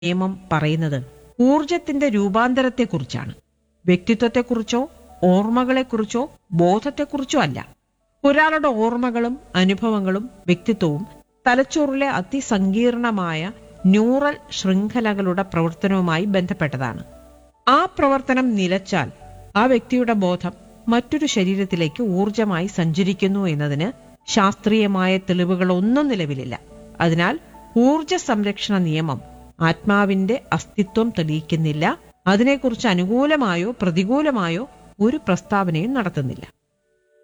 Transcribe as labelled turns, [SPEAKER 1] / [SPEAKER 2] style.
[SPEAKER 1] നിയമം പറയുന്നത് ഊർജത്തിന്റെ രൂപാന്തരത്തെക്കുറിച്ചാണ് വ്യക്തിത്വത്തെക്കുറിച്ചോ ഓർമ്മകളെക്കുറിച്ചോ ബോധത്തെക്കുറിച്ചോ അല്ല ഒരാളുടെ ഓർമ്മകളും അനുഭവങ്ങളും വ്യക്തിത്വവും തലച്ചോറിലെ അതിസങ്കീർണമായ ന്യൂറൽ ശൃംഖലകളുടെ പ്രവർത്തനവുമായി ബന്ധപ്പെട്ടതാണ് ആ പ്രവർത്തനം നിലച്ചാൽ ആ വ്യക്തിയുടെ ബോധം മറ്റൊരു ശരീരത്തിലേക്ക് ഊർജമായി സഞ്ചരിക്കുന്നു എന്നതിന് ശാസ്ത്രീയമായ തെളിവുകളൊന്നും നിലവിലില്ല അതിനാൽ ഊർജ സംരക്ഷണ നിയമം ആത്മാവിന്റെ അസ്തിത്വം തെളിയിക്കുന്നില്ല അതിനെക്കുറിച്ച് അനുകൂലമായോ പ്രതികൂലമായോ ഒരു പ്രസ്താവനയും നടത്തുന്നില്ല